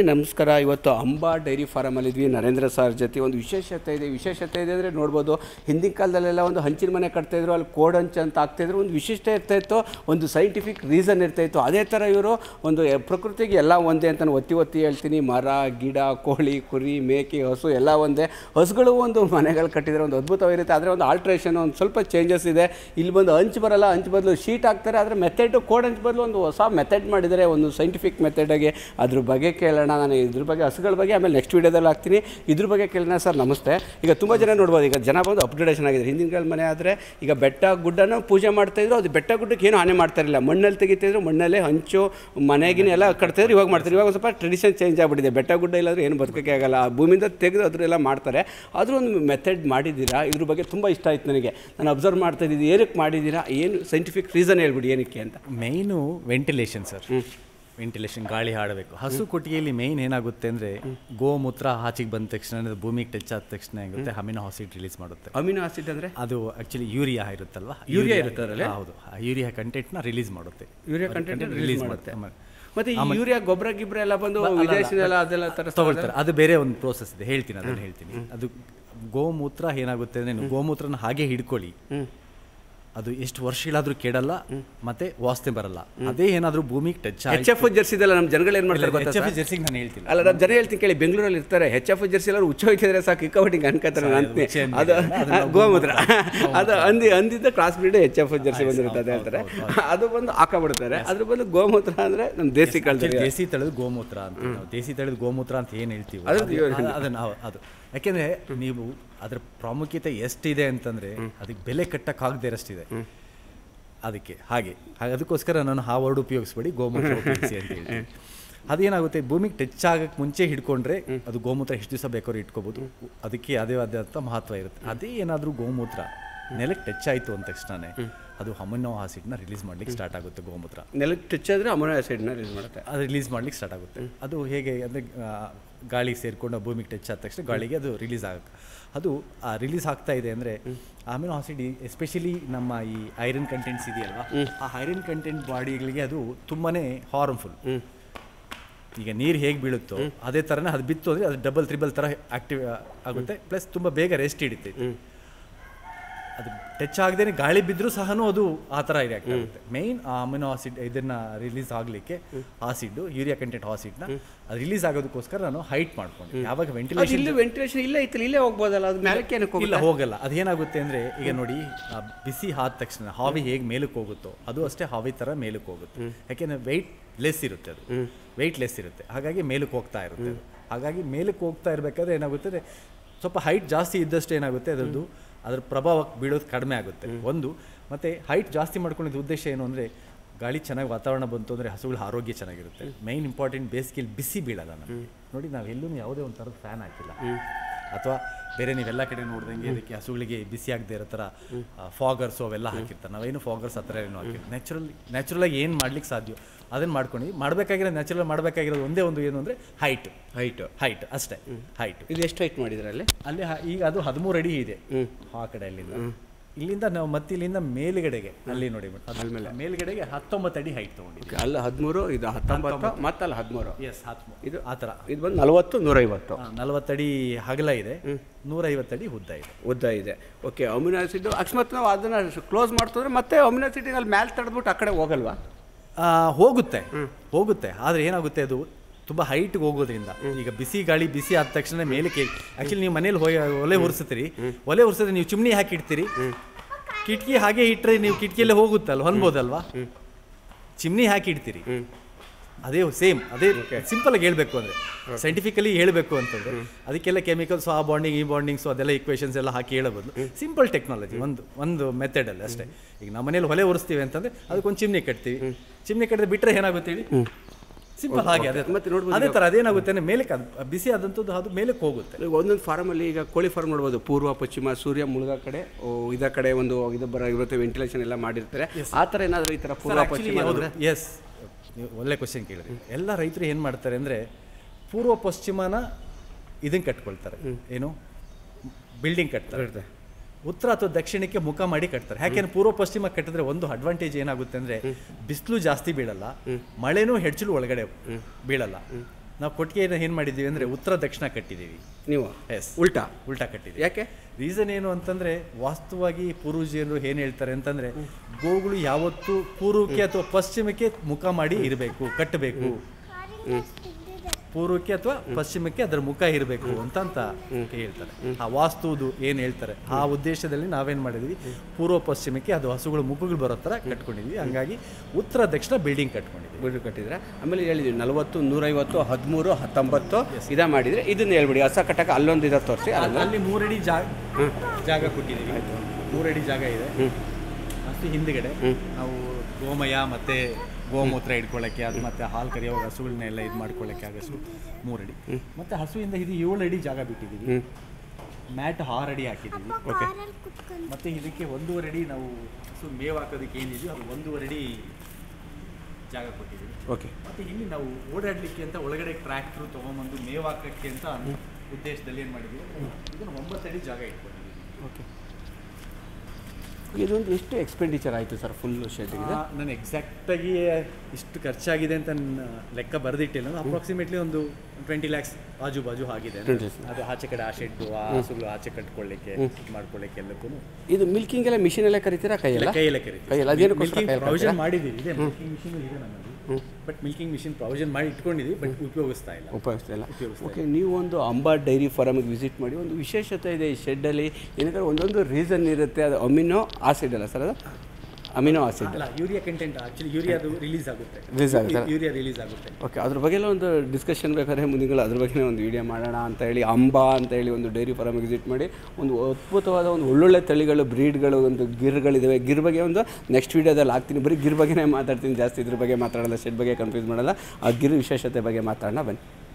ನಮಸ್ಕಾರ ಇವತ್ತು ಅಂಬಾ ಡೈರಿ ಫಾರಮಲ್ಲಿದ್ವಿ ನರೇಂದ್ರ ಸರ್ ಜೊತೆ ಒಂದು ವಿಶೇಷತೆ ಇದೆ ವಿಶೇಷತೆ ಇದೆ ಅಂದರೆ ನೋಡ್ಬೋದು ಹಿಂದಿನ ಕಾಲದಲ್ಲೆಲ್ಲ ಒಂದು ಹಂಚಿನ ಮನೆ ಕಟ್ತಾಯಿದ್ರು ಅಲ್ಲಿ ಕೋಡ್ ಹಂಚು ಅಂತ ಆಗ್ತಾಯಿದ್ರು ಒಂದು ವಿಶಿಷ್ಟ ಇರ್ತಾಯಿತ್ತು ಒಂದು ಸೈಂಟಿಫಿಕ್ ರೀಸನ್ ಇರ್ತಾಯಿತ್ತು ಅದೇ ಥರ ಇವರು ಒಂದು ಎ- ಪ್ರಕೃತಿಗೆ ಎಲ್ಲ ಒಂದೇ ಅಂತ ನಾನು ಒತ್ತಿ ಒತ್ತಿ ಹೇಳ್ತೀನಿ ಮರ ಗಿಡ ಕೋಳಿ ಕುರಿ ಮೇಕೆ ಹಸು ಎಲ್ಲ ಒಂದೇ ಹಸುಗಳು ಒಂದು ಮನೆಗಳು ಕಟ್ಟಿದರೆ ಒಂದು ಅದ್ಭುತವಾಗಿರುತ್ತೆ ಆದರೆ ಒಂದು ಆಲ್ಟ್ರೇಷನ್ ಒಂದು ಸ್ವಲ್ಪ ಚೇಂಜಸ್ ಇದೆ ಇಲ್ಲಿ ಬಂದು ಹಂಚು ಬರಲ್ಲ ಹಂಚು ಬದಲು ಶೀಟ್ ಹಾಕ್ತಾರೆ ಆದರೆ ಮೆಥಡ್ ಕೋಡ್ ಹಂಚು ಬದಲು ಒಂದು ಹೊಸ ಮೆಥಡ್ ಮಾಡಿದ್ದಾರೆ ಒಂದು ಸೈಂಟಿಫಿಕ್ ಮೆಥಡಾಗಿ ಅದ್ರ ಬಗ್ಗೆ ಕೇಳೋಣ ನಾನು ಇದ್ರ ಬಗ್ಗೆ ಹಸುಗಳ ಬಗ್ಗೆ ಆಮೇಲೆ ನೆಕ್ಸ್ಟ್ ವೀಡಿಯೋದಲ್ಲಿ ಹಾಕ್ತೀನಿ ಇದ್ರ ಬಗ್ಗೆ ಕೇಳೋಣ ಸರ್ ನಮಸ್ತೆ ಈಗ ತುಂಬ ಜನ ನೋಡ್ಬೋದು ಈಗ ಜನ ಬಂದು ಅಪ್ಗ್ರೇಡೇಷನ್ ಆಗಿದೆ ಹಿಂದಿನ ಕಾಲ ಮನೆ ಆದರೆ ಈಗ ಬೆಟ್ಟ ಗುಡ್ಡನ ಪೂಜೆ ಮಾಡ್ತಾಯಿದ್ರು ಅದು ಬೆಟ್ಟ ಗುಡ್ಡಕ್ಕೆ ಏನು ಹಾನಿ ಮಾಡ್ತಾ ಇರಲಿಲ್ಲ ಮಣ್ಣಲ್ಲಿ ತೆಗಿತಿದ್ರು ಮಣ್ಣಲ್ಲೇ ಹಂಚು ಮನೆಗಿನ ಎಲ್ಲ ಕಟ್ತಿದ್ರು ಇವಾಗ ಮಾಡ್ತಾರೆ ಇವಾಗ ಒಂದು ಸ್ವಲ್ಪ ಟ್ರೆಡಿಷನ್ ಚೇಂಜ್ ಆಗಿಬಿಟ್ಟಿದೆ ಬೆಟ್ಟ ಗುಡ್ಡ ಇಲ್ಲಾಂದ್ರೆ ಏನು ಬದುಕೋಕ್ಕೆ ಆಗಲ್ಲ ಆ ಭೂಮಿಯಿಂದ ತೆಗೆದು ಅದ್ರೆಲ್ಲ ಮಾಡ್ತಾರೆ ಆದರೂ ಒಂದು ಮೆಥಡ್ ಮಾಡಿದ್ದೀರಾ ಇದ್ರ ಬಗ್ಗೆ ತುಂಬ ಇಷ್ಟ ಆಯ್ತು ನನಗೆ ನಾನು ಅಬ್ಸರ್ವ್ ಮಾಡ್ತಾ ಇದ್ದಿದ್ದು ಏನಕ್ಕೆ ಮಾಡಿದ್ದೀರಾ ಏನು ಸೈಂಟಿಫಿಕ್ ರೀಸನ್ ಹೇಳ್ಬಿಡಿ ಏನಕ್ಕೆ ಅಂತ ಮೇಯ್ನು ವೆಂಟಿಲೇಷನ್ ಸರ್ ವೆಂಟಿಲೇಷನ್ ಗಾಳಿ ಆಡಬೇಕು ಹಸು ಕೊಟ್ಟಿಗೆಯಲ್ಲಿ ಮೇಯ್ನ್ ಏನಾಗುತ್ತೆ ಅಂದರೆ ಗೋಮೂತ್ರ ಆಚೆಗೆ ಬಂದ ತಕ್ಷಣ ಅದು ಭೂಮಿಗೆ ಟಚ್ ಆದ ತಕ್ಷಣ ಏನಾಗುತ್ತೆ ಅಮಿನೋ ಆಸಿಡ್ ರಿಲೀಸ್ ಮಾಡುತ್ತೆ ಅಮಿನೋ ಆಸಿಡ್ ಅಂದರೆ ಅದು ಆಕ್ಚುಲಿ ಯೂರಿಯಾ ಇರುತ್ತಲ್ವಾ ಯೂರಿಯಾ ಇರುತ್ತೆ ಅದ್ರಲ್ಲಿ? ಹೌದು ಆ ಯೂರಿಯಾ ಕಂಟೆಂಟ್ನ ರಿಲೀಸ್ ಮಾಡುತ್ತೆ ಯೂರಿಯಾ ಕಂಟೆಂಟ್ ರಿಲೀಸ್ ಮಾಡುತ್ತೆ ಆಮೇಲೆ ಮತ್ತೆ ಈ ಯೂರಿಯಾ ಗೊಬ್ಬರ ಗಿಬ್ಬರ ಎಲ್ಲ ಬಂದು ವಿದೇಶದೆಲ್ಲ ಅದೆಲ್ಲ ತರ ತಗೊಳ್ತಾರೆ ಅದು ಬೇರೆ ಒಂದು ಪ್ರೋಸೆಸ್ ಇದೆ ಹೇಳ್ತೀನಿ ಅದನ್ನು ಹೇಳ್ತೀನಿ ಅದು ಗೋಮೂತ್ರ ಏನಾಗುತ್ತೆ ಅಂದರೆ ನೀವು ಗೋಮೂತ್ರನ ಹಾಗೆ ಹಿಡ್ಕೊಳ್ಳಿ ಅದು ಎಷ್ಟು ವರ್ಷಗಳಾದ್ರೂ ಕೆಡಲ್ಲ ಮತ್ತೆ ವಾಸನೆ ಬರಲ್ಲ ಅದೇ ಏನಾದ್ರೂ ಭೂಮಿಗೆ ಟಚ್ ಎಚ್ ಎಫ್ ಜರ್ಸಿ ಇದೆಲ್ಲ ನಮ್ಮ ಜನಗಳು ಏನು ಮಾಡ್ತಾರೆ ಗೊತ್ತಾ ಸರ್? ಜರ್ಸಿಗೆ ನಾನು ಹೇಳ್ತಿಲ್ಲ ಅಲ್ಲ ನಮ್ಮ ಜನ ಹೇಳ್ತೀನಿ ಕೇಳಿ ಬೆಂಗಳೂರಲ್ಲಿ ಇರ್ತಾರೆ ಹೆಚ್ ಎಫ್ ಜರ್ಸಿ ಎಲ್ಲರೂ ಹುಚ್ಚ ಹೋಯ್ತಿದ್ರೆ ಸಾಕು ಇಕ್ಕವಟ್ಟಿಗೆ ಅನ್ಕೋತಾರೆ ನಾನು ಅಂತೀನಿ ಹುಚ್ಚೆ ಅದು ಅಂದ್ಬಿಟ್ಟಿದ್ದಾರೆ. ಅದನ್ನ ಗೋಮೂತ್ರ ಅದು ಅಂದಿ ಅಂದಿದ್ದ cross breed H F Jersey ಬಂದಿರುತ್ತೆ ಅಂತ ಹೇಳ್ತಾರೆ ಅದು ಬಂದು ಹಾಕಬಿಡ್ತಾರೆ ಅದ್ರ ಬದಲು ಗೋಮೂತ್ರ ಅಂದರೆ ನಮ್ಮ ದೇಸಿ ಕಳ್ದಲ್ಲಿ ದೇಸಿ ತಳದ ಗೋಮೂತ್ರ ಅಂತ ನಾವು ದೇಸಿ ತಳದ ಗೋಮೂತ್ರ ಅಂತ ಏನು ಹೇಳ್ತೀವಿ ಅದ್ರದ್ದು ಅದು- ಇವ್ರು ಅದು- ಅದನ್ನ ನಾವು- ಅದು ಯಾಕೆಂದ್ರೆ ನೀವು ಅದ್ರ ಪ್ರಾಮುಖ್ಯತೆ ಎಷ್ಟಿದೆ ಅಂತಂದ್ರೆ ಅದಕ್ಕೆ ಬೆಲೆ ಕಟ್ಟಕ್ಕಾಗದೇ ಇರಷ್ಟಿದೆ ಅದಕ್ಕೆ ಹಾಗೆ ಹಾಗೆ ಅದಕ್ಕೋಸ್ಕರ ನಾನು ಆ ವರ್ಡ್ ಉಪಯೋಗಿಸ್ಬೇಡಿ ಗೋಮೂತ್ರ ಉಪಯೋಗಿಸಿ ಅಂತ ಹೇಳ್ತೀನಿ ಅದೇನಾಗುತ್ತೆ ಭೂಮಿಗೆ ಟಚ್ ಆಗಕ್ಕೆ ಮುಂಚೆ ಹಿಡ್ಕೊಂಡ್ರೆ ಅದು ಗೋಮೂತ್ರ ಎಷ್ಟು ದಿವಸ ಬೇಕಾದ್ರೂ ಇಟ್ಕೋಬೋದು ಅದಕ್ಕೆ ಅದೇ ಆದಂಥ ಮಹತ್ವ ಇರುತ್ತೆ ಅದೇ ಏನಾದರೂ ಗೋಮೂತ್ರ ನೆಲಕ್ಕೆ ಟಚ್ ಆಯಿತು ಅಂದ ತಕ್ಷಣನೇ ಅದು ಅಮಿನೋ ಆಸಿಡ್ನ ರಿಲೀಸ್ ಮಾಡ್ಲಿಕ್ಕೆ ಸ್ಟಾರ್ಟ್ ಆಗುತ್ತೆ ಗೋಮೂತ್ರ ನೆಲಕ್ಕೆ ಟಚ್ ಆದರೆ ಅಮೋನೋ ಆಸಿಡ್ನ ರಿಲೀಸ್ ಮಾಡುತ್ತೆ ಅದು ರಿಲೀಸ್ ಮಾಡ್ಲಿಕ್ಕೆ ಸ್ಟಾರ್ಟ್ ಆಗುತ್ತೆ ಅದು ಹೇಗೆ ಅಂದರೆ ಗಾಳಿಗೆ ಸೇರಿಕೊಂಡು ಭೂಮಿಗೆ ಟಚ್ ಆದ ತಕ್ಷಣ ಗಾಳಿಗೆ ಅದು ರಿಲೀಸ್ ಆಗಕ್ಕೆ ಅದು ರಿಲೀಸ್ ಆಗ್ತಾ ಇದೆ ಅಂದರೆ ಅಮಿನೋ ಆಸಿಡ್ ಎಸ್ಪೆಷಲಿ ನಮ್ಮ ಈ ಐರನ್ ಕಂಟೆಂಟ್ಸ್ ಇದೆಯಲ್ವಾ ಆ ಐರನ್ ಕಂಟೆಂಟ್ ಬಾಡಿಗಳಿಗೆ ಅದು ತುಂಬಾ ಹಾರ್ಮ್ಫುಲ್ ಈಗ ನೀರು ಹೇಗೆ ಬೀಳುತ್ತೋ ಅದೇ ಥರನೇ ಅದು ಬಿತ್ತು ಅಂದರೆ ಅದು ಡಬಲ್ ತ್ರಿಬಲ್ ಥರ ಆಕ್ಟಿವ್ ಆಗುತ್ತೆ ಪ್ಲಸ್ ತುಂಬ ಬೇಗ ರೆಸ್ಟ್ ಹಿಡಿತೈತೆ ಅದು ಟಚ್ ಆಗದೇನೆ ಗಾಳಿ ಬಿದ್ದರೂ ಸಹ ಅದು ಆ ಥರ ರಿಯಾಕ್ಟ್ ಆಗುತ್ತೆ ಮೈನ್ ಆ ಅಮಿನೋ ಆಸಿಡ್ ಇದನ್ನ ರಿಲೀಸ್ ಆಗಲಿಕ್ಕೆ ಆಸಿಡ್ ಯೂರಿಯಾ ಕಂಟೆಂಟ್ ಆಸಿಡ್ನ ಅದು ರಿಲೀಸ್ ಆಗೋದಕ್ಕೋಸ್ಕರ ನಾನು ಹೈಟ್ ಮಾಡ್ಕೊಂಡೆ ಯಾವಾಗ ಅದು ವೆಂಟಿಲೇಷನ್ ಇಲ್ಲಿ ವೆಂಟಿಲೇಷನ್ ಇಲ್ಲೇ ಐತಲ್ಲ ಇಲ್ಲೇ ಹೋಗ್ಬೋದಲ್ಲ ಅದು ಮೇಲಕ್ಕೆ ಏನಕ್ಕೆ ಇಲ್ಲ ಹೋಗಿಲ್ಲ ಹೋಗಲ್ಲ ಅದೇನಾಗುತ್ತೆ ಅಂದರೆ ಈಗ ನೋಡಿ ಆ ಬಿಸಿ ಆದ ತಕ್ಷಣ ಹಾವಿ ಹೇಗೆ ಮೇಲಕ್ಕೆ ಹೋಗುತ್ತೋ ಅದು ಅಷ್ಟೇ ಹಾವಿ ಥರ ಮೇಲಕ್ಕೆ ಹೋಗುತ್ತೆ ಯಾಕೆಂದರೆ ವೆಯ್ಟ್ ಲೆಸ್ ಇರುತ್ತೆ ಅದು ವೆಯ್ಟ್ ಲೆಸ್ ಇರುತ್ತೆ ಹಾಗಾಗಿ ಮೇಲಕ್ಕೆ ಹೋಗ್ತಾ ಇರುತ್ತೆ ಅದು. ಹಾಗಾಗಿ ಮೇಲಕ್ಕೆ ಹೋಗ್ತಾ ಇರಬೇಕಾದ್ರೆ ಏನಾಗುತ್ತೆ ಅಂದ್ರೆ ಸ್ವಲ್ಪ ಹೈಟ್ ಜಾಸ್ತಿ ಇದ್ದಷ್ಟು ಏನಾಗುತ್ತೆ ಅದರದ್ದು ಅದ್ರ ಪ್ರಭಾವ ಬೀಳೋದು ಕಡಿಮೆ ಆಗುತ್ತೆ ಒಂದು ಮತ್ತು ಹೈಟ್ ಜಾಸ್ತಿ ಮಾಡ್ಕೊಂಡಿದ್ದ ಉದ್ದೇಶ ಏನು ಅಂದರೆ ಗಾಳಿ ಚೆನ್ನಾಗಿ ವಾತಾವರಣ ಬಂತು ಅಂದರೆ ಹಸುಗಳ ಆರೋಗ್ಯ ಚೆನ್ನಾಗಿರುತ್ತೆ ಮೈನ್ ಇಂಪಾರ್ಟೆಂಟ್ ಬೇಸಿಗೆಯಲ್ಲಿ ಬಿಸಿ ಬೀಳಲ್ಲ ನಮಗೆ ನೋಡಿ ನಾವು ಎಲ್ಲೂ ಯಾವುದೇ ಒಂದು ಥರದ ಫ್ಯಾನ್ ಹಾಕಿಲ್ಲ ಅಥವಾ ಬೇರೆ ನೀವೆಲ್ಲ ಕಡೆ ನೋಡ್ದಂಗೆ ಇದಕ್ಕೆ ಹಸುಗಳಿಗೆ ಬಿಸಿ ಆಗದೆ ಇರೋ ಥರ ಫಾಗರ್ಸು ಅವೆಲ್ಲ ಹಾಕಿರ್ತಾರೆ ನಾವೇನು ಫಾಗರ್ಸ್ ಆ ಥರ ಏನು ಹಾಕಿರ್ತೀವಿ ನ್ಯಾಚುರಲ್ ನ್ಯಾಚುರಲಾಗಿ ಏನು ಮಾಡ್ಲಿಕ್ಕೆ ಸಾಧ್ಯ ಅದನ್ನು ಮಾಡ್ಕೊಂಡು ಮಾಡಬೇಕಾಗಿರೋ ನ್ಯಾಚುರಲ್ ಮಾಡಬೇಕಾಗಿರೋದು ಒಂದೇ ಒಂದು ಏನು ಅಂದರೆ ಹೈಟ್ ಹೈಟ್ ಹೈಟ್ ಅಷ್ಟೇ ಹೈಟ್ ಇದು ಎಷ್ಟು ಹೈಟ್ ಮಾಡಿದ್ರೆ ಅಲ್ಲಿ ಅಲ್ಲಿ ಹ- ಈಗ ಅದು ಹದಿಮೂರು ಅಡಿ ಇದೆ ಆ ಕಡೆ ಅಲ್ಲಿಂದ ಇಲ್ಲಿಂದ ನಾವು ಮತ್ತೆ ಇಲ್ಲಿಂದ ಮೇಲ್ಗಡೆಗೆ ಅಲ್ಲಿ ನೋಡಿ ಅದ್ರ ಮೇಲ್ಗಡೆಗೆ ಹತ್ತೊಂಬತ್ತು ಅಡಿ ಹೈಟ್ ತೊಗೊಂಡಿದ್ದೀವಿ ಅಲ್ಲ ಹದಿಮೂರು ಇದು ಹತ್ತೊಂಬತ್ತು ಮತ್ತಲ್ಲ ಹದಿಮೂರು ಎಸ್ ಹತ್ತು ಇದು ಆ ಥರ ಇದು ಬಂದು ನಲವತ್ತು ನೂರೈವತ್ತು ನಲವತ್ತಡಿ ಹಗಲ ಇದೆ ನೂರೈವತ್ತಡಿ ಉದ್ದ ಇದೆ ಉದ್ದ ಇದೆ ಓಕೆ ಅಮಿನೋ ಆಸಿಡ್ ಅಕಸ್ಮಾತ್ ನಾವು ಅದನ್ನು ಕ್ಲೋಸ್ ಮಾಡ್ತಿದ್ರೆ ಮತ್ತೆ ಅಮಿನೋ ಆಸಿಡ್ ಅಲ್ಲಿ ಮ್ಯಾಲೆ ತಡೆದ್ಬಿಟ್ಟು ಆ ಕಡೆ ಹೋಗಲ್ವಾ ಆ, ಹೋಗುತ್ತೆ ಹೋಗುತ್ತೆ ಆದರೆ ಏನಾಗುತ್ತೆ ಅದು ತುಂಬ ಹೈಟ್ಗೆ ಹೋಗೋದ್ರಿಂದ ಈಗ ಬಿಸಿ ಗಾಳಿ ಬಿಸಿ ಆದ ತಕ್ಷಣ ಮೇಲೆ ಕೇ ಆ್ಯಕ್ಚುಲಿ ನೀವು ಮನೇಲಿ ಹೋಗಿ ಒಲೆ ಉರ್ಸ್ತೀರಿ ಒಲೆ ಉರ್ಸಿದ್ರೆ ನೀವು ಚಿಮ್ನಿ ಹಾಕಿ ಇಡ್ತೀರಿ ಕಿಟಕಿ ಹಾಗೆ ಇಟ್ಟರೆ ನೀವು ಕಿಟಕಿಯಲ್ಲೇ ಹೋಗುತ್ತಲ್ಲ ಹೊನ್ಬೋದಲ್ವಾ ಚಿಮ್ನಿ ಹಾಕಿ ಇಡ್ತೀರಿ ಅದೇ ಸೇಮ್ ಅದೇ ಸಿಂಪಲ್ ಆಗಿ ಹೇಳ್ಬೇಕು ಅಂದರೆ ಸೈಂಟಿಫಿಕಲಿ ಹೇಳಬೇಕು ಅಂತಂದ್ರೆ ಅದಕ್ಕೆಲ್ಲ ಕೆಮಿಕಲ್ಸ್ ಆ ಬಾಂಡಿಂಗ್ ಈ ಬಾಂಡಿಂಗ್ಸು ಅದೆಲ್ಲ ಇಕ್ವೇಷನ್ಸ್ ಎಲ್ಲ ಹಾಕಿ ಹೇಳಬಹುದು ಸಿಂಪಲ್ ಟೆಕ್ನಾಲಜಿ ಒಂದು ಒಂದು ಮೆಥಡಲ್ಲಿ ಅಷ್ಟೇ ಈಗ ನಮ್ಮ ಮನೇಲಿ ಹೊಲೆ ಉರಿಸ್ತೀವಿ ಅಂತಂದ್ರೆ ಅದಕ್ಕೊಂದು ಚಿಮ್ನಿ ಕಟ್ತೀವಿ ಚಿಮ್ನಿ ಕಟ್ಟಿದ್ರೆ ಬಿಟ್ಟರೆ ಏನಾಗುತ್ತೆ ಹೇಳಿ ಸಿಂಪಲ್ ಹಾಗೆ ಅದೇ ಮತ್ತೆ ನೋಡ್ಬೋದು ಅದೇ ಥರ ಅದೇನಾಗುತ್ತೆ ಅಂದ್ರೆ ಮೇಲಕ್ಕೆ ಅದು ಬಿಸಿ ಆದಂಥದ್ದು ಅದು ಮೇಲಕ್ಕೆ ಹೋಗುತ್ತೆ ಈಗ ಒಂದೊಂದು ಫಾರಮಲ್ಲಿ ಈಗ ಕೋಳಿ ಫಾರ್ಮ್ ನೋಡ್ಬೋದು ಪೂರ್ವ ಪಶ್ಚಿಮ ಸೂರ್ಯ ಮುಳುಗ ಕಡೆ ಓ, ಇದ ಕಡೆ ಒಂದು ಇದು ಬರ ಇರುತ್ತೆ ವೆಂಟಿಲೇಷನ್ ಎಲ್ಲ ಮಾಡಿರ್ತಾರೆ ಆ ಥರ ಏನಾದರೂ ಈ ಥರ ಪೂರ್ವ ಪಶ್ಚಿಮ ಅಂದ್ರೆ ಎಸ್ ನೀವು ಒಳ್ಳೆ ಕ್ವಶನ್ ಕೇಳಿದ್ರಿ ಎಲ್ಲ ರೈತರು ಏನು ಮಾಡ್ತಾರೆ ಅಂದರೆ ಪೂರ್ವ ಪಶ್ಚಿಮನ ಇದನ್ನ ಕಟ್ಕೊಳ್ತಾರೆ ಏನು ಬಿಲ್ಡಿಂಗ್ ಕಟ್ತಾರೆ ಉತ್ತರ ಅಥವಾ ದಕ್ಷಿಣಕ್ಕೆ ಮುಖ ಮಾಡಿ ಕಟ್ತಾರೆ ಯಾಕೆಂದ್ರೆ ಪೂರ್ವ ಪಶ್ಚಿಮ ಕಟ್ಟಿದ್ರೆ ಒಂದು ಅಡ್ವಾಂಟೇಜ್ ಏನಾಗುತ್ತೆ ಅಂದ್ರೆ ಬಿಸಿಲು ಜಾಸ್ತಿ ಬೀಳಲ್ಲ ಮಳೆನೂ ಹೆಡ್ಚಲು ಒಳಗಡೆ ಬೀಳಲ್ಲ ನಾವು ಕೊಟ್ಟಿಗೆಯನ್ನು ಏನು ಮಾಡಿದ್ದೀವಿ ಅಂದರೆ ಉತ್ತರ ದಕ್ಷಿಣ ಕಟ್ಟಿದ್ದೀವಿ ನೀವು ಎಸ್ ಉಲ್ಟಾ ಉಲ್ಟಾ ಕಟ್ಟಿದ್ದೀವಿ ಯಾಕೆ ರೀಸನ್ ಏನು ಅಂತಂದ್ರೆ ವಾಸ್ತವವಾಗಿ ಪೂರ್ವಜರು ಏನು ಹೇಳ್ತಾರೆ ಅಂತಂದ್ರೆ ಗೋಗಳು ಯಾವತ್ತೂ ಪೂರ್ವಕ್ಕೆ ಅಥವಾ ಪಶ್ಚಿಮಕ್ಕೆ ಮುಖ ಮಾಡಿ ಇರಬೇಕು ಕಟ್ಟಬೇಕು ಪೂರ್ವಕ್ಕೆ ಅಥವಾ ಪಶ್ಚಿಮಕ್ಕೆ ಅದರ ಮುಖ ಇರಬೇಕು ಅಂತ ಅಂತ ಹೇಳ್ತಾರೆ ಆ ವಾಸ್ತುದು ಏನು ಹೇಳ್ತಾರೆ ಆ ಉದ್ದೇಶದಲ್ಲಿ ನಾವೇನು ಮಾಡಿದ್ವಿ ಪೂರ್ವ ಪಶ್ಚಿಮಕ್ಕೆ ಅದು ಹಸುಗಳು ಮುಖಗಳು ಬರೋ ಥರ ಕಟ್ಕೊಂಡಿದ್ವಿ ಹಂಗಾಗಿ ಉತ್ತರ ದಕ್ಷಿಣ ಬಿಲ್ಡಿಂಗ್ ಕಟ್ಕೊಂಡಿದ್ವಿ ಬಿಡು ಕಟ್ಟಿದ್ರೆ ಆಮೇಲೆ ಹೇಳಿದ್ವಿ ನಲವತ್ತು ನೂರೈವತ್ತು ಹದಿಮೂರು ಹತ್ತೊಂಬತ್ತು ಇದ ಮಾಡಿದ್ರೆ ಇದನ್ನ ಹೇಳ್ಬಿಡಿ ಹೊಸ ಕಟ್ಟಕ್ಕೆ ಅಲ್ಲೊಂದು ಇದ ತೋರಿಸಿ ಅಲ್ಲಿ ಅಲ್ಲಿ ಮೂರಡಿ ಜಾಗ ಜಾಗ ಕೊಟ್ಟಿದ್ದೀವಿ ಮೂರಡಿ ಜಾಗ ಇದೆ ಅಷ್ಟು ಹಿಂದ್ಗಡೆ ನಾವು ಗೋಮಯ ಮತ್ತೆ ಗೋಮೂತ್ರ ಇಟ್ಕೊಳ್ಳೋಕ್ಕೆ ಅದು ಮತ್ತೆ ಹಾಲು ಕರಿಯುವಾಗ ಹಸುಗಳನ್ನೆಲ್ಲ ಇದು ಮಾಡ್ಕೊಳ್ಳೋಕ್ಕೆ ಆಗಷ್ಟು ಮೂರಡಿ ಮತ್ತೆ ಹಸುವಿಂದ ಇದು ಏಳು ಅಡಿ ಜಾಗ ಬಿಟ್ಟಿದ್ದೀವಿ ಮ್ಯಾಟ್ ಆರು ಅಡಿ ಹಾಕಿದ್ದೀವಿ ಓಕೆ ಮತ್ತೆ ಇದಕ್ಕೆ ಒಂದೂವರೆ ಅಡಿ ನಾವು ಹಸು ಮೇವು ಹಾಕೋದಕ್ಕೆ ಏನಿದೆಯೋ ಅದು ಒಂದೂವರೆ ಅಡಿ ಜಾಗ ಕೊಟ್ಟಿದ್ದೀವಿ ಓಕೆ ಮತ್ತೆ ಇಲ್ಲಿ ನಾವು ಓಡಾಡಲಿಕ್ಕೆ ಅಂತ ಒಳಗಡೆ ಟ್ರ್ಯಾಕ್ಟ್ರು ತೊಗೊಂಬಂದು ಮೇವು ಹಾಕೋಕ್ಕೆ ಅಂತ ಉದ್ದೇಶದಲ್ಲಿ ಏನು ಮಾಡಿದ್ದೀವಿ ಇದನ್ನು ಒಂಬತ್ತು ಅಡಿ ಜಾಗ ಇಟ್ಕೊಂಡಿದ್ದೀವಿ ಓಕೆ ಇದೊಂದು ಎಷ್ಟು ಎಕ್ಸ್ಪೆಂಡಿಚರ್ ಆಯಿತು ಸರ್ ಫುಲ್ ಶೆಡ್ಗೆ ಆ, ನಾನು ಎಕ್ಸಾಕ್ಟಾಗಿ ಇಷ್ಟು ಖರ್ಚಾಗಿದೆ ಅಂತ ನನ್ನ ಲೆಕ್ಕ ಬರೆದಿಟ್ಟಿಲ್ಲ ಅಪ್ರಾಕ್ಸಿಮೇಟ್ಲಿ ಒಂದು ಟ್ವೆಂಟಿ ಲ್ಯಾಕ್ಸ್ ಆಜು ಬಾಜು ಆಗಿದೆ 20 lakhs. ಅದು ಆಚೆ ಕಡೆ ಆ ಶೆಡ್ಡು ಆ ಹಸುಗಳು ಆಚೆ ಕಟ್ಕೊಳ್ಳಿಕ್ಕೆ ಮಾಡ್ಕೊಳ್ಳಿಕ್ಕೆ ಎಲ್ಲಕ್ಕೂ ಇದು ಮಿಲ್ಕಿಂಗ್ ಎಲ್ಲ ಮಿಷಿನ್ ಎಲ್ಲ ಕರಿತೀರಾ ಕೈಯಲ್ಲ ಕೈಯಲ್ಲೇ ಕರೀತೀವಿ ಕೈಯಲ್ಲಿ ಅದೇನಕ್ಕೋಸ್ಕರ ಕೈಯಲ್ಲಿ ಪ್ರಾವಿಷನ್ ಮಾಡಿದ್ದೀವಿ ಇದೆ ಮಿಲ್ಕಿಂಗ್ ಮಿಷಿನ್ ಇದೆ ನಮ್ಮಲ್ಲಿ ಬಟ್ ಮಿಲ್ಕಿಂಗ್ ಮಿಷಿನ್ ಪ್ರಾವಿಷನ್ ಮಾಡಿ ಇಟ್ಕೊಂಡಿದ್ದೀವಿ ಬಟ್ ಉಪಯೋಗಿಸ್ತಾ ಇಲ್ಲ ಉಪಯೋಗಿಸ್ತಿಲ್ಲ ಉಪಯೋಗಿಸ್ತಾ ಓಕೆ ನೀವು ಒಂದು ಅಂಬಾ ಡೈರಿ ಫಾರಮ್ಗೆ ವಿಸಿಟ್ ಮಾಡಿ ಒಂದು ವಿಶೇಷತೆ ಇದೆ ಈ ಶೆಡ್ಡಲ್ಲಿ ಏನಂದರೆ ಒಂದೊಂದು ರೀಸನ್ ಇರುತ್ತೆ ಅದು ಅಮಿನೋ ಆಸಿಡ್ ಅಲ್ಲ ಸರ್ ಅದು ಅಮಿನೋ ಆಸಿಡ್ ಅಲ್ಲ ಯೂರಿಯಾ ಕಂಟೆಂಟ್ ಆಕ್ಚುಲಿ ಯೂರಿಯಾ ಅದು ರಿಲೀಸ್ ಆಗುತ್ತೆ Release ಆಗುತ್ತೆ. ಯೂರಿಯಾ ರಿಲೀಸ್ ಆಗುತ್ತೆ ಓಕೆ ಅದ್ರ ಬಗ್ಗೆ ಎಲ್ಲ ಒಂದು ಡಿಸ್ಕಷನ್ ಬೇಕಾದ್ರೆ ಮುಂದಿನ ಅದ್ರ ಬಗ್ಗೆ ಒಂದು ವಿಡಿಯೋ ಮಾಡೋಣ ಅಂತ ಹೇಳಿ ಅಂಬಾ ಅಂತ ಹೇಳಿ ಒಂದು ಡೈರಿ ಫಾರಮ್ ವಿಸಿಟ್ ಮಾಡಿ ಒಂದು ಅದ್ಭುತವಾದ ಒಂದು ಒಳ್ಳೊಳ್ಳೆ ತಳಿಗಳು ಬ್ರೀಡ್ಗಳು ಒಂದು ಗಿರ್ಗಳಿದ್ದಾವೆ ಗಿರ್ ಬಗ್ಗೆ ಒಂದು ನೆಕ್ಸ್ಟ್ ವೀಡಿಯೋದಲ್ಲಿ ಹಾಕ್ತೀನಿ ಬರೀ ಗಿರ್ ಬಗ್ಗೆನೇ ಮಾತಾಡ್ತೀನಿ ಜಾಸ್ತಿ ಇದ್ರ ಬಗ್ಗೆ ಮಾತಾಡಲ್ಲ ಶೆಡ್ ಬಗ್ಗೆ ಕನ್ಫ್ಯೂಸ್ ಮಾಡಲ್ಲ ಆ ಗಿರ್ ವಿಶೇಷತೆ ಬಗ್ಗೆ ಮಾತಾಡೋಣ ಬನ್ನಿ